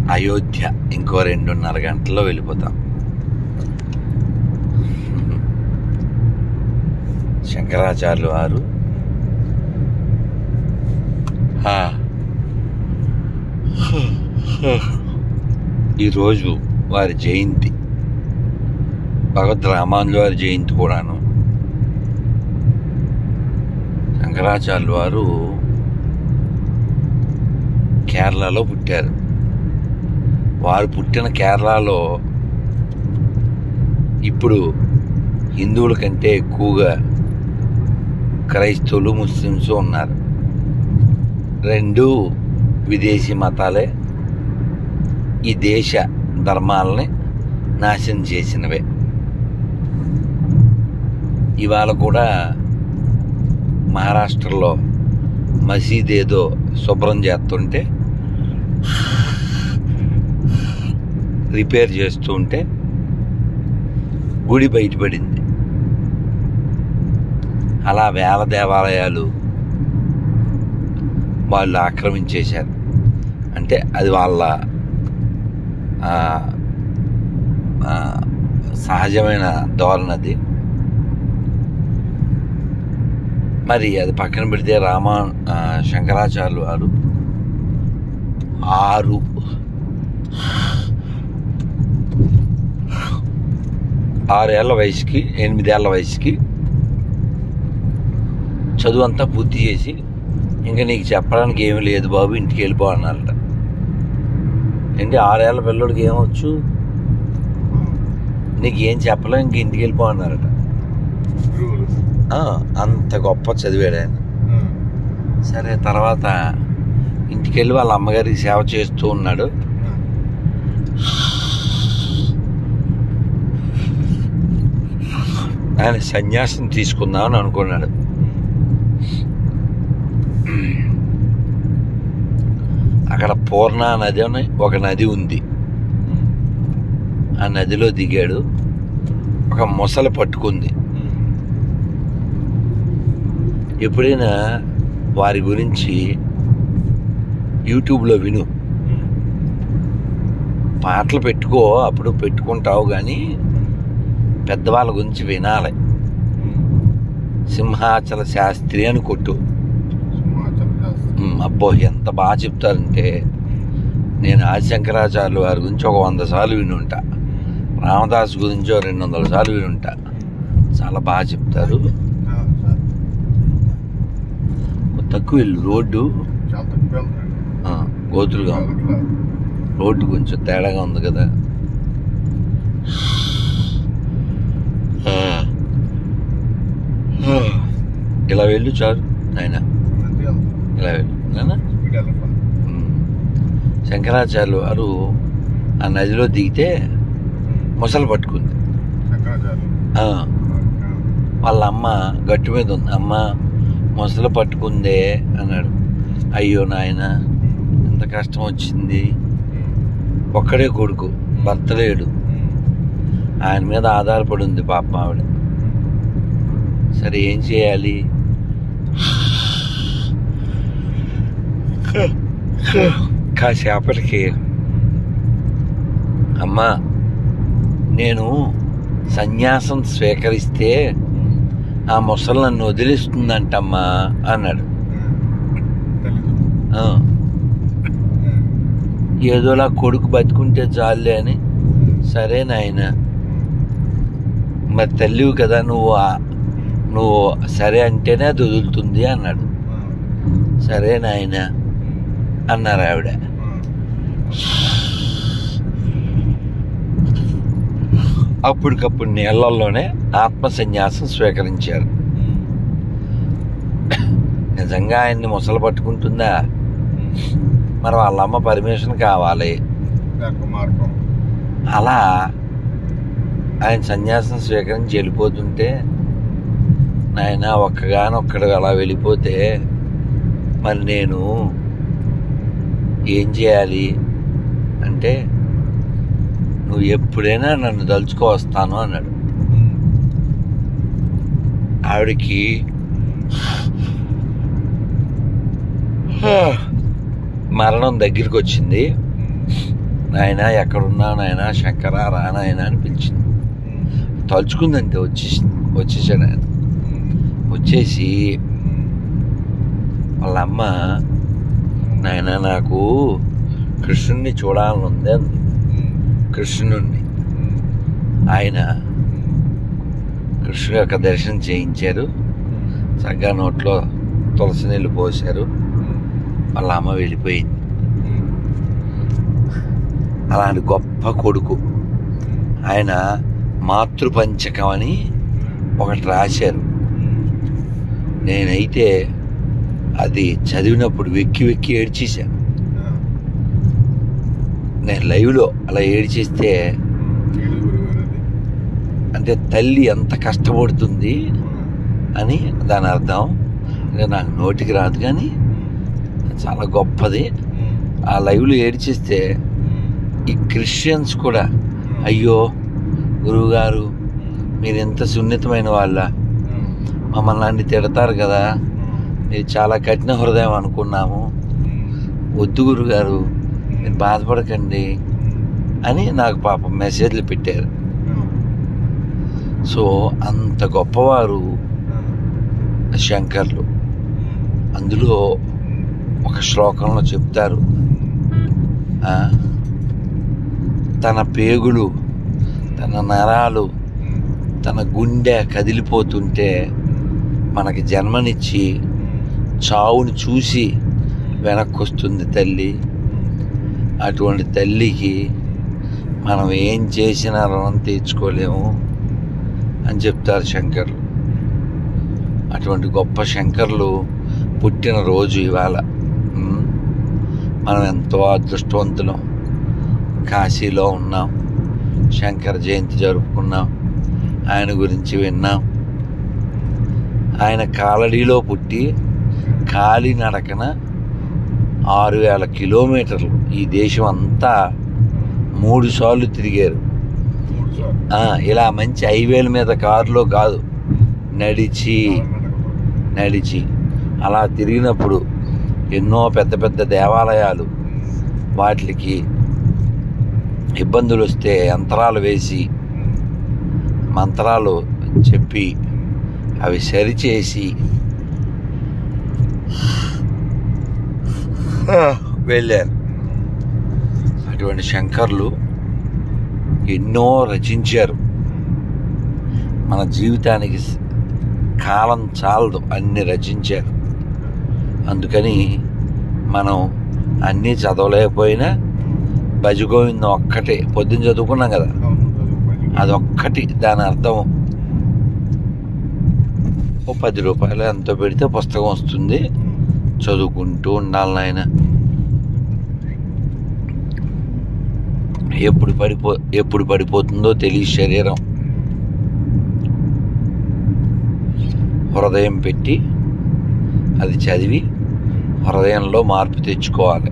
అయోధ్య ఇంకో రెండున్నర గంటల్లో వెళ్ళిపోతాం శంకరాచార్యులు వారు హా. ఈరోజు వారి జయంతి భగవద్ రామానుజు వారి జయంతి కూడాను శంకరాచార్యులు వారు కేరళలో పుట్టారు వారు పుట్టిన కేరళలో ఇప్పుడు హిందువుల కంటే ఎక్కువగా క్రైస్తవులు ముస్లిమ్స్ ఉన్నారు రెండు విదేశీ మతాలే ఈ దేశ ధర్మాలని నాశనం చేసినవే ఇవాళ కూడా మహారాష్ట్రలో మసీద్ ఏదో శుభ్రం చేస్తుంటే రిపేర్ చేస్తూ ఉంటే గుడి బయటపడింది అలా వేల దేవాలయాలు వాళ్ళు ఆక్రమించేశారు అంటే అది వాళ్ళ ఆ, ఆ, సహజమైన ధోరణి అది మరి అది పక్కన పెడితే రామా ఆ, శంకరాచార్యులు వారు ఆరు ఆరేళ్ల వయసుకి ఎనిమిదేళ్ల వయసుకి చదువు అంతా పూర్తి చేసి ఇంకా నీకు చెప్పడానికి ఏమీ లేదు బాబు ఇంటికి వెళ్ళిపో అన్నారట ఏంటి ఆరేళ్ల పిల్లడికి ఏమవచ్చు నీకు ఏం చెప్పలేం ఇంక ఇంటికి వెళ్ళిపో అన్నారట గురువులు ఆ, అంత గొప్ప చదివాడు ఆయన ఉమ్. సరే తర్వాత ఇంటికి వెళ్ళి వాళ్ళ అమ్మగారికి సేవ చేస్తూ ఉన్నాడు ఆయన సన్యాసం తీసుకుందామని అనుకున్నాడు అక్కడ పూర్ణ నది అని ఒక నది ఉంది ఆ నదిలో దిగాడు ఒక మొసలు పట్టుకుంది ఎప్పుడైనా వారి గురించి యూట్యూబ్లో విను పాటలు పెట్టుకో అప్పుడు పెట్టుకుంటావు కానీ పెద్దవాళ్ళ గురించి వినాలి సింహాచల శాస్త్రి అని కొట్టు సింహాచల శాస్త్రి ఉమ్, అబ్బో ఎంత బాగా చెప్తారంటే నేను ఆదిశంకరాచార్యుల వారి గురించి ఒక వంద సార్లు వినుంటా రామదాస్ గురించి ఒక రెండు వందల సార్లు వినుంటా చాలా బాగా చెప్తారు ఆ, సార్. తక్కువ వెళ్ళు రోడ్డు చాలా తక్కువ వెళ్తున్నాడు. ఆ, గోతులుగా ఉంది అట్లా. రోడ్డు కొంచెం తేడాగా ఉంది కదా ఆ. ఆ. ఇలా వెళ్ళు చాలు నాయన అంతే వెళ్తాం. ఇలా వెళ్ళు నాయనా స్పీడ్ వెళ్ళకుండా. ఉమ్. శంకరాచార్యులు వారు ఆ నదిలో దిగితే మొసలు పట్టుకుంది శంకరాచార్యులు. ఆ, ఆ. వాళ్ళ అమ్మ గట్టు మీద ఉంది అమ్మ మొసలు పట్టుకుందే అన్నాడు అయ్యో నాయన ఎంత కష్టం వచ్చింది ఒక్కడే కొడుకు భర్త లేడు ఆయన మీద ఆధారపడి ఉంది పాప ఆవిడ సరే ఏం చేయాలి కాసేపటికి అమ్మా నేను సన్యాసం స్వీకరిస్తే ఆ ముసలి నన్ను వదిలిస్తుందంటమ్మా అన్నాడు తెలీదు. ఆ, ఏదోలా కొడుకు బతుకుంటే చాలులే అని సరే నాయన మరి తల్లివి కదా నువ్వు ఆ- నువ్వు సరే అంటేనే అది వదులుతుంది అన్నాడు ఆ. సరే నాయన అన్నారు ఆవిడ ఆ. అప్పటికప్పుడు నీళ్ళల్లోనే ఆత్మ సన్యాసం స్వీకరించారు నిజంగా ఆయన్ని ముసలు పట్టుకుంటుందా మరి వాళ్ళ అమ్మ పర్మిషన్ కావాలి దానికి మార్గం అలా ఆయన సన్యాసం స్వీకరించి వెళ్ళిపోతుంటే నాయన ఒక్కగానొక్కడు అలా వెళ్ళిపోతే మరి నేను ఏం చేయాలి అంటే నువ్వు ఎప్పుడైనా నన్ను దలుచుకో వస్తాను అన్నాడు ఆవిడకి మరణం దగ్గరికి వచ్చింది నాయన ఎక్కడున్నావు నాయన శంకర రా నాయన అని పిలిచింది తలుచుకుందంటే వచ్చేసి వచ్చేసాడు ఆయన వచ్చేసి వాళ్ళ అమ్మ నాయన నాకు కృష్ణుణ్ణి చూడాలని ఉంది అంది కృష్ణుణ్ణి ఆయన కృష్ణుడు యొక్క దర్శనం చేయించారు చక్కగా నోట్లో తులసి నీళ్ళు పోశారు వాళ్ళ అమ్మ వెళ్ళిపోయింది అలాంటి గొప్ప కొడుకు ఆయన మాతృపంచకం అని ఒకటి రాశారు నేనైతే అది చదివినప్పుడు వెక్కి వెక్కి ఏడ్చేశాను నేను లైవ్లో అలా ఏడ్చేస్తే అంటే తల్లి ఎంత కష్టపడుతుంది అని దాని అర్థం అంటే నాకు నోటికి రాదు కానీ చాలా గొప్పది ఆ లైవ్లో ఏడ్చేస్తే ఈ క్రిస్టియన్స్ కూడా అయ్యో గురువుగారు మీరు ఎంత సున్నితమైన వాళ్ళ మమ్మల్ని అన్ని తిడతారు కదా మీరు చాలా కఠిన హృదయం అనుకున్నాము వద్దు గురుగారు మీరు బాధపడకండి అని నాకు పాపం మెసేజ్లు పెట్టారు సో అంత గొప్పవారు శంకర్లు అందులో ఒక శ్లోకంలో చెప్తారు ఆ, తన పేగులు తన నరాలు తన గుండె కదిలిపోతుంటే మనకి జన్మనిచ్చి చావుని చూసి వెనక్కి వస్తుంది తల్లి అటువంటి తల్లికి మనం ఏం చేసినా రుణం తీర్చుకోలేము అని చెప్తారు శంకర్లు అటువంటి గొప్ప శంకర్లు పుట్టిన రోజు ఇవాళ ఉమ్. మనం ఎంతో అదృష్టవంతులం కాశీలో ఉన్నాం శంకర జయంతి జరుపుకున్నాం ఆయన గురించి విన్నాం ఆయన కాలడీలో పుట్టి కాలినడకన ఆరు వేల కిలోమీటర్లు ఈ దేశం అంతా మూడు సార్లు తిరిగారు ఆ, ఇలా మంచి హైవేల మీద కారులో కాదు నడిచి నడిచి అలా తిరిగినప్పుడు ఎన్నో పెద్ద పెద్ద దేవాలయాలు వాటికి ఇబ్బందులు వస్తే యంత్రాలు వేసి మంత్రాలు చెప్పి అవి సరిచేసి వెళ్ళారు అటువంటి శంకర్లు ఎన్నో రచించారు మన జీవితానికి స- కాలం చాలదు అన్ని రచించారు అందుకని మనం అన్నీ చదవలేకపోయినా భజగోవిందం ఒక్కటే పొద్దున్న చదువుకున్నాం కదా అదొక్కటి దాని అర్థం ఓ పది రూపాయలు ఎంతో పెడితే పుస్తకం వస్తుంది చదువుకుంటూ ఉండాలి నాయన ఎప్పుడు పడిపో ఎప్పుడు పడిపోతుందో తెలియ శరీరం హృదయం పెట్టి అది చదివి హృదయంలో మార్పు తెచ్చుకోవాలి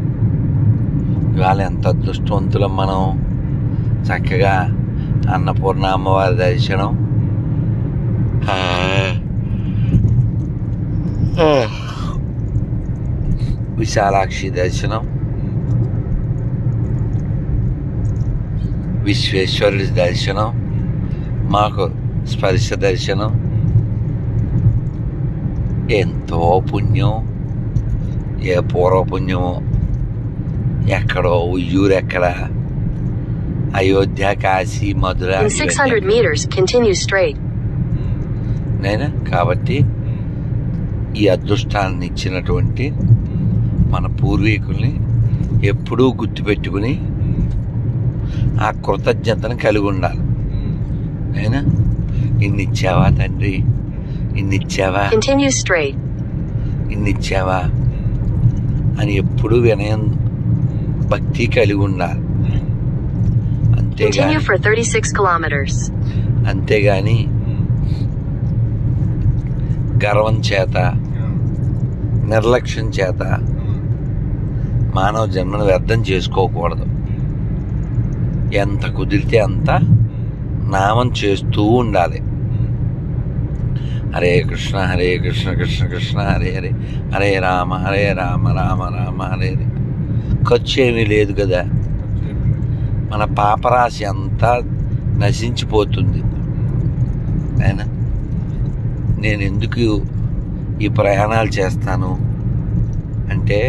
ఇవాళ ఎంత అదృష్టవంతులం మనం చక్కగా అన్నపూర్ణ అమ్మవారి దర్శనం ఆ, ఆ, విశాలాక్షి దర్శనం విశ్వేశ్వరుడి దర్శనం మాకు స్పర్శ దర్శనం ఎంతో పుణ్యం ఏ పూర్వపుణ్యమో ఎక్కడో ఉయ్యూరెక్కడ అయోధ్య కాశీ మధుర In 600 meters, continue straight. నేనా కాబట్టి ఈ అదృష్టాన్ని ఇచ్చినటువంటి మన పూర్వీకుల్ని ఎప్పుడూ గుర్తుపెట్టుకుని ఆ కృతజ్ఞతను కలిగి ఉండాలి అయినా ఇన్ని ఇచ్చావా తండ్రి ఇన్ని ఇచ్చావా Continue straight. ఇన్ని ఇచ్చావా అని ఎప్పుడూ వినయం భక్తి కలిగి ఉండాలి అంతేగాని Continue for 36 kilometers. అంతేగాని గర్వం చేత నిర్లక్ష్యం చేత మానవ జన్మను వ్యర్థం చేసుకోకూడదు ఎంత కుదిరితే అంత నామం చేస్తూ ఉండాలి హరే కృష్ణ హరే కృష్ణ కృష్ణ కృష్ణ హరే హరే హరే రామ హరే రామ రామ రామ హరే హరే ఖర్చు ఏమీ లేదు కదా మన పాపరాశి అంతా నశించిపోతుంది ఆయన నేను ఎందుకు ఈ ప్రయాణాలు చేస్తాను అంటే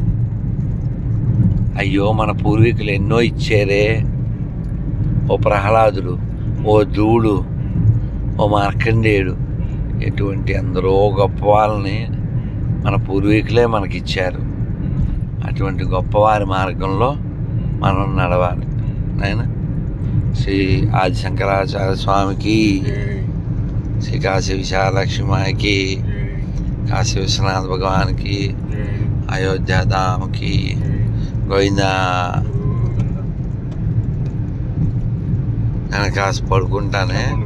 అయ్యో మన పూర్వీకులు ఎన్నో ఇచ్చారే ఓ ప్రహ్లాదుడు ఓ ధ్రువుడు ఓ మార్కండేయుడు ఎటువంటి అందరో గొప్ప వాళ్ళని మన పూర్వీకులే మనకిచ్చారు అటువంటి గొప్పవారి మార్గంలో మనం నడవాలి నాయన శ్రీ ఆది శంకరాచార్య స్వామికి శ్రీ కాశీ విశాలక్ష్మికి కాశీ విశ్వనాథ భగవాన్కి అయోధ్య ధామ్కి గోవిందా నేను కాస్త పడుకుంటానే